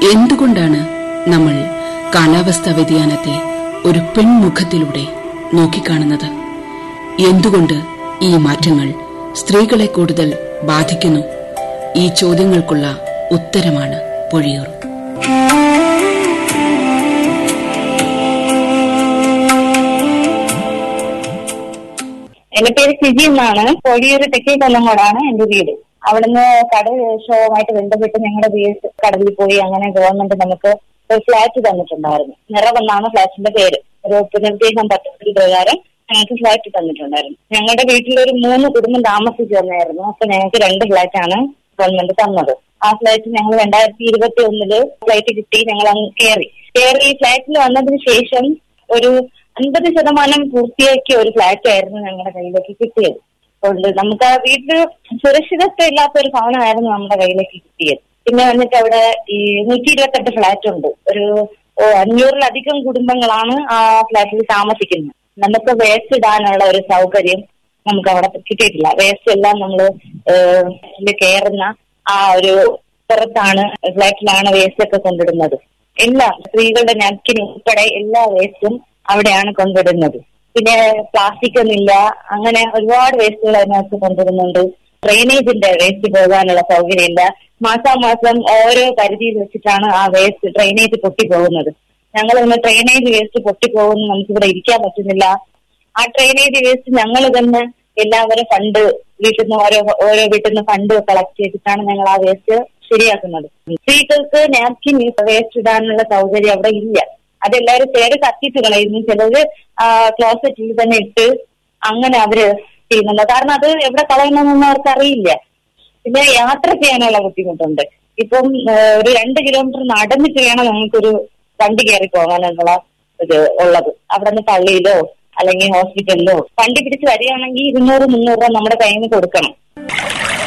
എന്തുകൊണ്ടാണ് നമ്മൾ കാലാവസ്ഥാ വ്യതിയാനത്തെ ഒരു പെൺമുഖത്തിലൂടെ നോക്കിക്കാണുന്നത് എന്തുകൊണ്ട് ഈ മാറ്റങ്ങൾ സ്ത്രീകളെ കൂടുതൽ ബാധിക്കുന്നു ഈ ചോദ്യങ്ങൾക്കുള്ള ഉത്തരമാണ് പൊഴിയൂർ എന്റെ പേര് സിജി എന്നാണ് കോഴിയൂർ തെക്കേ കൊല്ലങ്കോടാണ് എന്റെ വീട് അവിടുന്ന് കടൽ ഷോവുമായിട്ട് ബന്ധപ്പെട്ട് ഞങ്ങളുടെ വീട് കടലിൽ പോയി അങ്ങനെ ഗവൺമെന്റ് നമുക്ക് ഒരു ഫ്ലാറ്റ് തന്നിട്ടുണ്ടായിരുന്നു നിറവെന്നാണ് ഫ്ലാറ്റിന്റെ പേര് ഒരു പുനരുദ്ദേശം പദ്ധതി പ്രകാരം ഞങ്ങൾക്ക് ഫ്ലാറ്റ് തന്നിട്ടുണ്ടായിരുന്നു ഞങ്ങളുടെ വീട്ടിൽ ഒരു മൂന്ന് കുടുംബം താമസിച്ചു വന്നായിരുന്നു അപ്പൊ ഞങ്ങൾക്ക് രണ്ട് ഫ്ലാറ്റാണ് ഗവൺമെന്റ് തന്നത് ആ ഫ്ലാറ്റ് ഞങ്ങൾ രണ്ടായിരത്തി ഇരുപത്തി ഒന്നില് ഫ്ലൈറ്റ് കിട്ടി ഞങ്ങൾ അങ്ങ് കയറി കയറി ഫ്ലാറ്റിൽ വന്നതിന് ശേഷം ഒരു അൻപത് ശതമാനം പൂർത്തിയാക്കിയ ഒരു ഫ്ലാറ്റ് ആയിരുന്നു ഞങ്ങളുടെ കയ്യിലേക്ക് കിട്ടിയത് അതുകൊണ്ട് നമുക്ക് ആ വീട്ടിൽ സുരക്ഷിതത്വം ഇല്ലാത്ത ഒരു ഭവനമായിരുന്നു നമ്മുടെ കയ്യിലേക്ക് കിട്ടിയത് പിന്നെ വന്നിട്ട് അവിടെ ഈ നൂറ്റി ഇരുപത്തെട്ട് ഫ്ലാറ്റ് ഉണ്ട് ഒരു ഓ, അഞ്ഞൂറിലധികം കുടുംബങ്ങളാണ് ആ ഫ്ലാറ്റിൽ താമസിക്കുന്നത് നമുക്ക് വേസ്റ്റ് ഇടാനുള്ള ഒരു സൗകര്യം നമുക്ക് അവിടെ കിട്ടിയിട്ടില്ല വേസ്റ്റ് എല്ലാം നമ്മൾ കയറുന്ന ആ ഒരു പുറത്താണ് ഫ്ലാറ്റിലാണ് വേസ്റ്റ് ഒക്കെ കൊണ്ടിടുന്നത് എല്ലാം സ്ത്രീകളുടെ നാപ്കിൻ ഉൾപ്പെടെ എല്ലാ വേസ്റ്റും അവിടെയാണ് കൊണ്ടിടുന്നത് പിന്നെ പ്ലാസ്റ്റിക് ഒന്നുമില്ല അങ്ങനെ ഒരുപാട് വേസ്റ്റുകൾ അതിനകത്ത് കൊണ്ടിടുന്നുണ്ട് ഡ്രെയിനേജിന്റെ വേസ്റ്റ് പോകാനുള്ള സൗകര്യമില്ല മാസാമാസം ഓരോ പരിധിയിൽ വെച്ചിട്ടാണ് ആ വേസ്റ്റ് ഡ്രെയിനേജ് പൊട്ടിപ്പോകുന്നത് ഞങ്ങൾ ഇന്ന് ഡ്രെയിനേജ് വേസ്റ്റ് പൊട്ടിപ്പോകുന്നു നമുക്കിവിടെ ഇരിക്കാൻ പറ്റുന്നില്ല ആ ഡ്രെയിനേജ് വേസ്റ്റ് ഞങ്ങൾ തന്നെ എല്ലാവരും ഫണ്ട് വീട്ടിൽ നിന്ന് ഓരോ ഓരോ വീട്ടിൽ നിന്ന് ഫണ്ട് കളക്ട് ചെയ്തിട്ടാണ് ഞങ്ങൾ ആ വേസ്റ്റ് ശരിയാക്കുന്നത് സ്ത്രീകൾക്ക് നാപ്കിൻ വേസ്റ്റ് ഇടാനുള്ള സൗകര്യം അവിടെ ഇല്ല അതെല്ലാവരും പേര് കത്തിച്ച് കളയുന്നു ചിലര് ക്ലോസറ്റിൽ തന്നെ ഇട്ട് അങ്ങനെ അവര് ചെയ്യുന്നുണ്ട് കാരണം അത് എവിടെ കളയണമെന്നൊന്നും അവർക്ക് അറിയില്ല പിന്നെ യാത്ര ചെയ്യാനുള്ള ബുദ്ധിമുട്ടുണ്ട് ഇപ്പം ആ, ഒരു രണ്ട് കിലോമീറ്റർ നടന്നിട്ട് വേണം ഞങ്ങൾക്കൊരു വണ്ടി കയറി പോകാനുള്ള ഇത് ഉള്ളത് അവിടെ നിന്ന് പള്ളിയിലോ അല്ലെങ്കിൽ ഹോസ്പിറ്റലിലോ വണ്ടി പിടിച്ച് വരികയാണെങ്കിൽ ഇരുന്നൂറ് മുന്നൂറ് രൂപ നമ്മുടെ കയ്യിൽ നിന്ന് കൊടുക്കണം